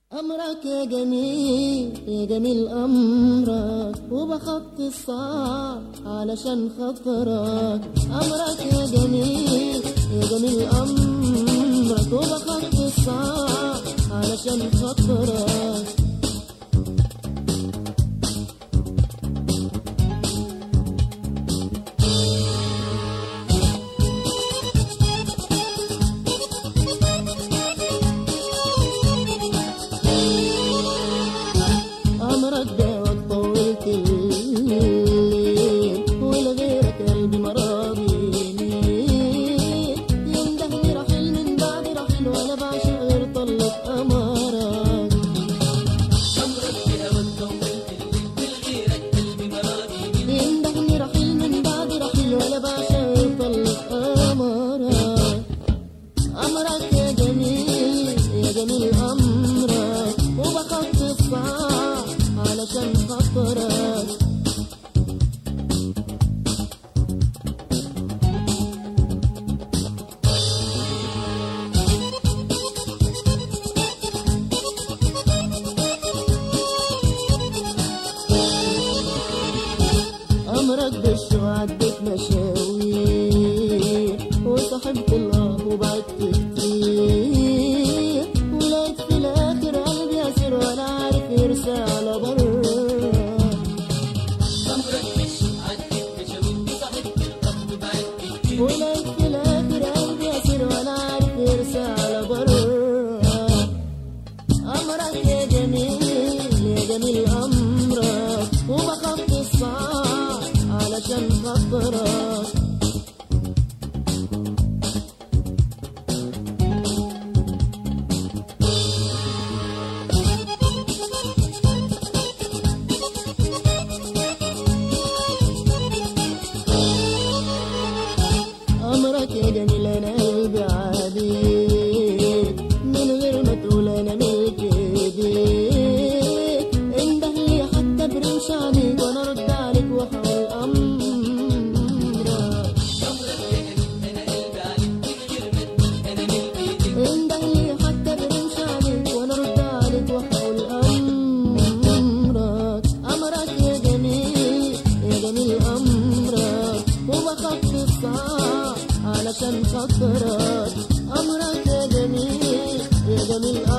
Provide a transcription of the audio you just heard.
أمرك يا جميل يا جميل أمرك وبخطي الصعب علشان خاطرك أمرك يا جميل يا جميل أمرك وبخطي الصعب علشان خاطرك أمرك ده طولت الليل ولغيرك قلبي مراضيني يندهني رحيل من بعد رحيل وأنا بعشق غير طلة أمرك يندهني رحيل من بعد رحيل وأنا بعشق غير طلة أمرك أمرك يا جميل يا جميل أمرك وبخط الصعب علشان خاطرك أمرك بالشو عدت مشاوير وصاحبت الله وبعدت كتير ولقيت في الآخر قلبي أسير وأنا عارف يرسى على بر ولقيت في الآخر قلبي أسير وأنا عارف يرسى على بر أمرك يا جميل يا جميل أمرك وبخط الصعب علشان خاطرك أمرك يا جميل أنا قلبي عادي من غير ما تقول أنا ملك إيديك انده لي حتى برمش عليك وأنا أرد عليك وأحاول أمرك انده لي حتى برمش عليك وأنا أرد عليك وأحاول أمرك أمرك يا جميل يا جميل أمرك وبخف الصعب علشان خاطرك أمرك يا جميل يا جميل